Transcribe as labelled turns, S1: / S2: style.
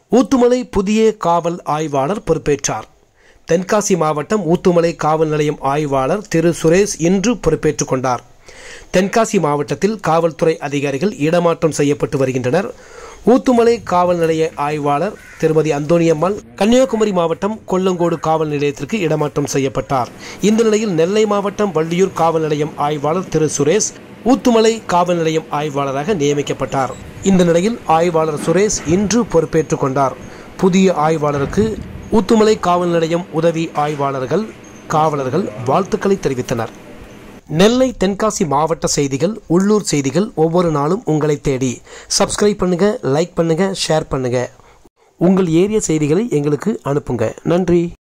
S1: ஊத்துமலை புதிய காவல் ஆய்வாளர் பொறுப்பேற்றார் தென்காசி மாவட்டம் ஊத்துமலை காவல் நிலையம் ஆய்வாளர் திரு சுரேஷ் இன்று பொறுப்பேற்றுக் கொண்டார் தென்காசி மாவட்டத்தில் காவல்துறை அதிகாரிகள் இடமாற்றம் செய்யப்பட்டு வருகின்றனர் ஊத்துமலை காவல் நிலைய ஆய்வாளர் திருமதி அந்தோணியம்மாள் கன்னியாகுமரி மாவட்டம் கொல்லங்கோடு காவல் நிலையத்திற்கு இடமாற்றம் செய்யப்பட்டார் இந்த நிலையில் நெல்லை மாவட்டம் வள்ளியூர் காவல் நிலையம் ஆய்வாளர் திரு சுரேஷ் ஊத்துமலை காவல் நிலையம் ஆய்வாளராக நியமிக்கப்பட்டார் இந்த நிலையில் ஆய்வாளர் சுரேஷ் இன்று பொறுப்பேற்றுக் கொண்டார் புதிய ஆய்வாளருக்கு ஊத்துமலை காவல் நிலையம் உதவி ஆய்வாளர்கள் காவலர்கள் வாழ்த்துக்களை தெரிவித்தனர் நெல்லை தென்காசி மாவட்ட செய்திகள் உள்ளூர் செய்திகள் ஒவ்வொரு நாளும் உங்களை தேடி சப்ஸ்கிரைப் பண்ணுங்க லைக் பண்ணுங்க ஷேர் பண்ணுங்க உங்கள் ஏரியா செய்திகளை எங்களுக்கு அனுப்புங்க நன்றி